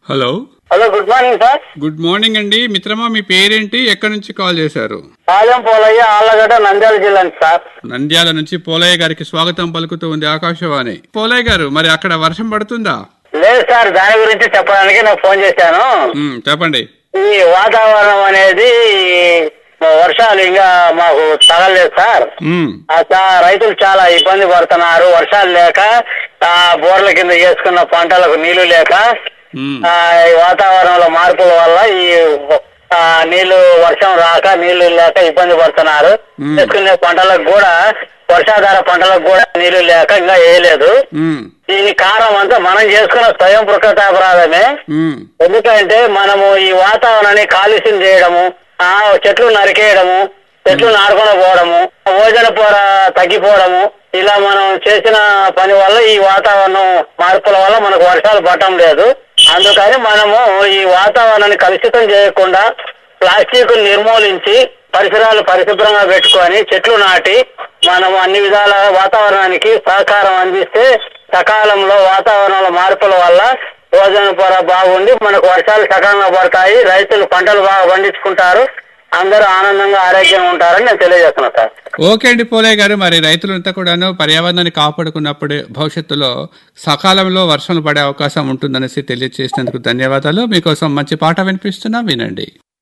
Hello hello good morning sir good morning అండి మిత్రమా మీ పేరేంటి ఎక్కడి నుంచి కాల్ చేశారు పాలెం పోలయ్య ఆళ్ళగడ్డ నంద్యాల జిల్లా నుంచి సార్ నంద్యాల నుంచి పోలయ్య గారికి స్వాగతం పలుకుతూ ఉంది ఆకాశవాణి పోలయ్య గారు మరి అక్కడ వర్షం పడుతుందా లేదు సార్ దాని గురించి చెప్పడానికి నేను ఫోన్ చేశాను ఉమ్, చెప్పండి ఈ వాతావరణం అనేది వర్షాలు ఇంకా మాకు తగలేదు సార్ ఉమ్, ఆ చా- రైతులు చాలా ఇబ్బంది పడుతున్నారు వర్షాలు లేక ఆ బోర్ల కింద చేసుకున్న పంటలకు నీళ్లు లేక ఉమ్, ఆ, ఈ వాతావరణంలో మార్పుల వల్ల ఈ ఆ, నీళ్లు వర్షం రాక నీళ్లు లేక ఇబ్బంది పడుతున్నారు మ్మ్. చేసుకునే పంటలకు కూడా వర్షాధార పంటలకు కూడా నీళ్లు లేక ఇంకా వేయలేదు ఉమ్, దీని కారణం అంతా మనం చేసుకున్న స్వయం ప్రకృతాపరాధమే ఉమ్, ఎందుకంటే మనము ఈ వాతావరణాన్ని కాలుష్యం చేయడము ఆ చెట్లు నరికేయడము చెట్లు నాటుకొని పోవడము ఓజన పొర తగ్గిపోవడము ఇలా మనం చేసిన పని వల్ల ఈ వాతావరణం మార్పుల వల్ల మనకు వర్షాలు పడటం లేదు అందుకని మనము ఈ వాతావరణాన్ని కలుషితం చేయకుండా ప్లాస్టిక్ నిర్మూలించి పరిసరాలు పరిశుభ్రంగా పెట్టుకొని చెట్లు నాటి మనం అన్ని విధాల వాతావరణానికి సహకారం అందిస్తే సకాలంలో వాతావరణంలో మార్పుల వల్ల భోజన పొర బాగుండి మనకు వర్షాలు సకాలంలో పడతాయి రైతులు పంటలు బాగా పండించుకుంటారు అందరూ ఆనందంగా ఆరోగ్యంగా ఉంటారని నేను తెలియజేస్తున్నాను సార్ ఓకే అండి పోలయ్య గారు మరి రైతులంతా కూడాను పర్యావరణాన్ని కాపాడుకున్నప్పుడే భవిష్యత్తులో సకాలంలో వర్షాలు పడే అవకాశం ఉంటుందనేసి తెలియజేసినందుకు ధన్యవాదాలు మీకోసం మంచి పాట వినిపిస్తున్నా వినండి